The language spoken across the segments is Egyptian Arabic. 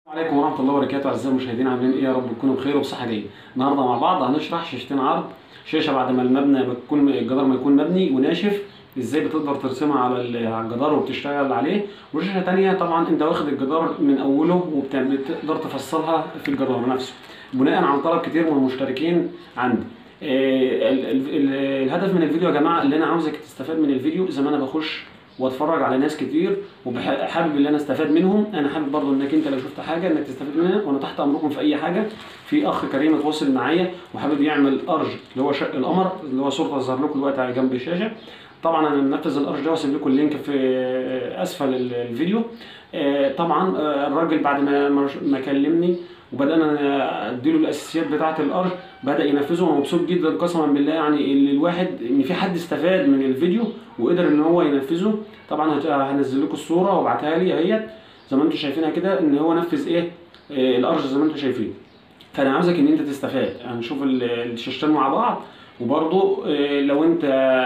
عليكم ورحمة الله وبركاته أعزائي المشاهدين عاملين إيه يا رب تكونوا بخير وبصحة جيدة. النهاردة مع بعض هنشرح شاشتين عرض، شاشة بعد ما المبنى بتكون الجدار ما يكون مبني وناشف إزاي بتقدر ترسمها على ال- على الجدار وبتشتغل عليه، وشاشة تانية طبعا أنت واخد الجدار من أوله وبتقدر تفصلها في الجدار نفسه. بناء على طلب كتير من المشتركين عندي. آه، ال- ال- ال- الهدف من الفيديو يا جماعة اللي أنا عاوزك تستفاد من الفيديو زي ما أنا بخش واتفرج على ناس كتير وحابب ان انا استفاد منهم انا حابب برضو انك انت لو شفت حاجه انك تستفاد منها وانا تحت امركم في اي حاجه في اخ كريم اتواصل معايا وحابب يعمل ارج اللي هو شق القمر اللي هو صورته هظهر لكم دلوقتي على جنب الشاشه طبعا انا منفذ الارج ده واسيب لكم اللينك في اسفل ال- الفيديو آه، طبعا آه، الراجل بعد ما ما ما كلمني وبدانا اديله الاساسيات بتاعه الارج بدا ينفذه وانا مبسوط جدا قسما بالله يعني ان الواحد ان في حد استفاد من الفيديو وقدر ان هو ينفذه طبعا هت- هنزل لكم الصوره وابعتها لي اهيت زي ما انتم شايفينها كده ان هو نفذ ايه آه، الارج زي ما انتم شايفين فانا عاوزك ان انت تستفاد هنشوف ال- الشاشتين مع بعض وبرضو آه، لو انت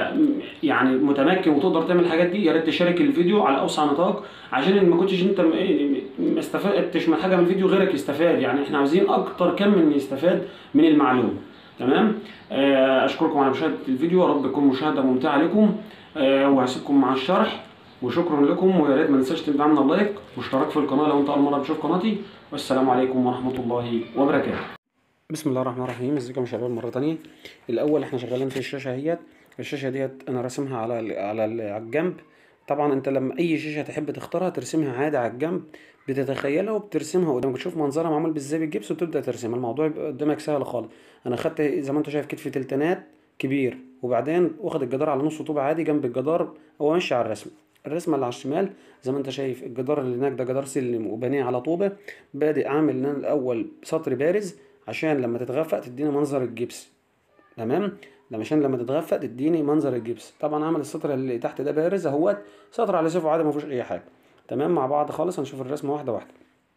يعني متمكن وتقدر تعمل الحاجات دي يا ريت تشارك الفيديو على اوسع نطاق عشان ما كنتش انت م- ما استفدتش من حاجه من الفيديو غيرك يستفاد يعني احنا عاوزين اكتر كم من يستفاد من المعلومه تمام آه، اشكركم على مشاهده الفيديو يا رب تكون مشاهده ممتعه لكم آه، وهسيبكم مع الشرح وشكرا لكم ويا ريت ما ننساش تدعمنا اللايك واشتراك في القناه لو انت اول مره بتشوف قناتي والسلام عليكم ورحمه الله وبركاته بسم الله الرحمن الرحيم ازيكم يا شباب مره تانية الاول احنا شغالين في الشاشه اهيت الشاشه ديت انا راسمها على ال على ال على الجنب طبعا انت لما اي شاشه تحب تختارها ترسمها عادي على الجنب بتتخيلها وبترسمها قدامك تشوف منظرها معمول بالزي بالجبس وتبدا ترسمها الموضوع يبقى قدامك سهل خالص انا خدت زي ما انت شايف كتف تلتينات كبير وبعدين واخد الجدار على نص طوبه عادي جنب الجدار هو ماشي على الرسم الرسمه اللي على الشمال زي ما انت شايف الجدار اللي هناك ده جدار سلم وبنيه على طوبه بادئ عامل ان انا الاول سطر بارز عشان لما تتغفق تديني منظر الجبس تمام لما عشان لما تتغفق تديني منظر الجبس طبعا عامل السطر اللي تحت ده بارز اهوت سطر على سيفه عادي ما فيهوش اي حاجه تمام مع بعض خالص هنشوف الرسمه واحده واحده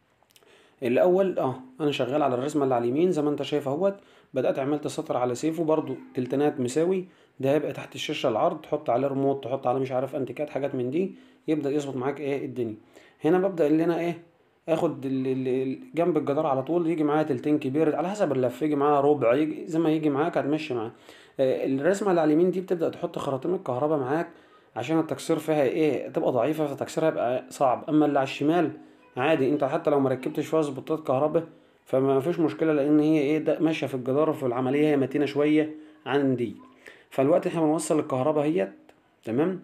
الاول اه انا شغال على الرسمه اللي على اليمين زي ما انت شايف اهوت بدات عملت سطر على سيفه برضو تلتينات مساوي ده هيبقى تحت الشاشه العرض تحط عليه ريموت تحط عليه مش عارف انتيكات حاجات من دي يبدا يظبط معاك ايه الدنيا هنا ببدا اللي انا ايه اخد ال- ال- ال- جنب الجدار على طول يجي معايا تلتين كبير على حسب اللف يجي معايا ربع يجي زي ما يجي معاك هتمشي معاه آه، الرسمه اللي على اليمين دي بتبدا تحط خراطيم الكهرباء معاك عشان التكسير فيها ايه تبقى ضعيفه فتكسيرها يبقى صعب اما اللي على الشمال عادي انت حتى لو مركبتش فيها سبوتات كهرباء فما فيش مشكله لان هي ايه ده ماشيه في الجدار وفي العمليه هي متينه شويه عن دي فالوقت احنا بنوصل الكهرباء اهيت تمام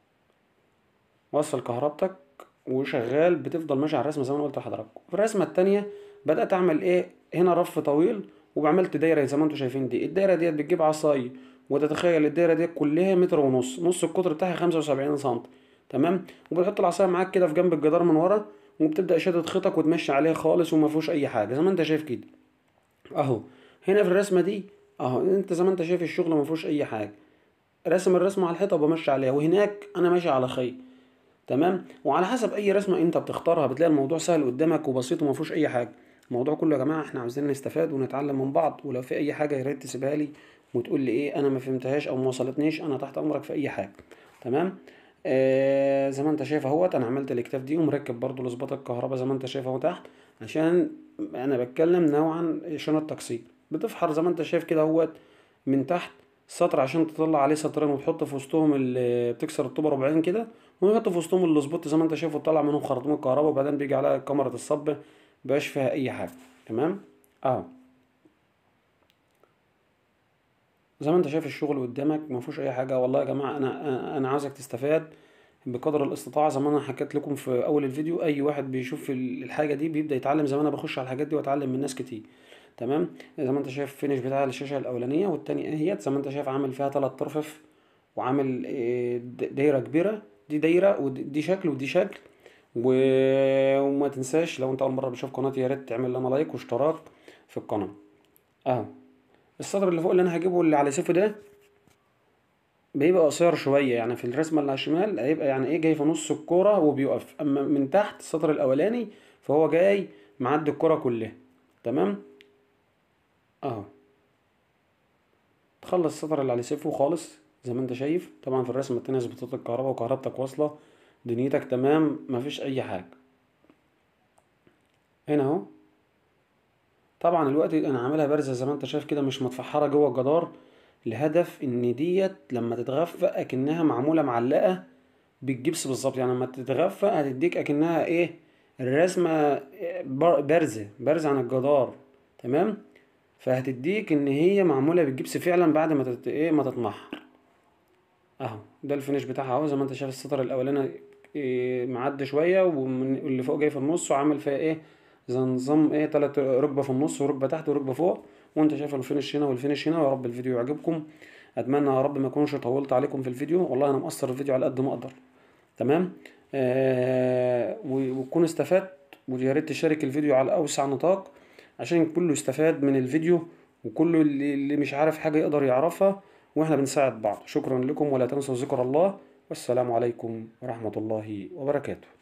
وصل كهربتك وشغال بتفضل ماشي على الرسمه زي ما انا قلت لحضراتكم في الرسمه التانية بدات اعمل ايه هنا رف طويل وعملت دايره زي ما انتم شايفين دي الدايره ديت بتجيب عصايه وتتخيل الدايره ديت كلها متر ونص نص القطر بتاعها 75 سم تمام وبتحط العصايه معاك كده في جنب الجدار من ورا وبتبدا شادد خيطك وتمشي عليها خالص وما فيهوش اي حاجه زي ما انت شايف كده اهو هنا في الرسمه دي اهو انت زي ما انت شايف الشغل ما فيهوش اي حاجه راسم الرسمه على الحيطه وبمشي عليها وهناك انا ماشي على خيط تمام وعلى حسب اي رسمه انت بتختارها بتلاقي الموضوع سهل قدامك وبسيط وما فيهوش اي حاجه الموضوع كله يا جماعه احنا عاوزين نستفاد ونتعلم من بعض ولو في اي حاجه يا ريت تسيبها لي وتقول لي ايه انا ما فهمتهاش او ما وصلتنيش انا تحت امرك في اي حاجه تمام آه زي ما انت شايف اهوت انا عملت الاكتاف دي ومركب برضو لظباط الكهرباء زي ما انت شايف اهو تحت عشان انا بتكلم نوعا عشان التقسيط بتفحر زي ما انت شايف كده اهوت من تحت سطر عشان تطلع عليه سطرين وتحط في وسطهم ال- بتكسر الطوبه ربعين كده ونحط في وسطهم السبوت زي ما انت شايف وتطلع منهم خراطيم الكهرباء وبعدين بيجي عليها كاميرا الصب مبقاش فيها اي حاجه تمام اهو زي ما انت شايف الشغل قدامك ما فيهوش اي حاجه والله يا جماعه انا انا- انا عاوزك تستفاد بقدر الاستطاعه زي ما انا حكيت لكم في اول الفيديو اي واحد بيشوف ال- الحاجه دي بيبدا يتعلم زي ما انا بخش على الحاجات دي واتعلم من ناس كتير تمام زي ما انت شايف الفينش بتاع الشاشه الاولانيه والتانية اهيت زي ما انت شايف عامل فيها ثلاث طرفف وعامل اه، د- دايره كبيره دي دايره ودي شكل ودي شكل و- وما تنساش لو انت اول مره بتشوف قناتي يا ريت تعمل لنا لايك واشتراك في القناه اهو السطر اللي فوق اللي انا هجيبه اللي على سيفه ده بيبقى قصير شويه يعني في الرسمه اللي على الشمال هيبقى يعني ايه جاي في نص الكوره وبيقف اما من تحت السطر الاولاني فهو جاي معدي الكوره كلها تمام اهو تخلص السطر اللي على سيفه خالص زي ما انت شايف طبعا في الرسمه التانية ظبطت الكهرباء وكهربتك واصله دنيتك تمام مفيش اي حاجه هنا اهو طبعا الوقت انا عاملها بارزه زي ما انت شايف كده مش متفحره جوه الجدار لهدف ان ديت لما تتغفى اكنها معموله معلقه بالجبس بالظبط يعني لما تتغفى هتديك اكنها ايه الرسمه بار- بارزه بارزه عن الجدار تمام فهتديك ان هي معموله بالجبس فعلا بعد ما تت... ايه ما تتمحر اهو ده الفينش بتاعها اهو زي ما انت شايف السطر الاولاني إيه معدي شويه ومن واللي فوق جاي في النص وعامل فيها ايه زي نظام ايه تلات ركبه في النص وركبه تحت وركبه فوق وانت شايف الفينش هنا والفينش هنا ويا رب الفيديو يعجبكم اتمنى يا رب ما اكونش طولت عليكم في الفيديو والله انا مقصر الفيديو على قد ما اقدر تمام آه و- وتكون استفدت ويا ريت تشارك الفيديو على اوسع نطاق عشان كله يستفاد من الفيديو وكله اللي اللي مش عارف حاجه يقدر يعرفها واحنا بنساعد بعض شكرا لكم ولا تنسوا ذكر الله والسلام عليكم ورحمه الله وبركاته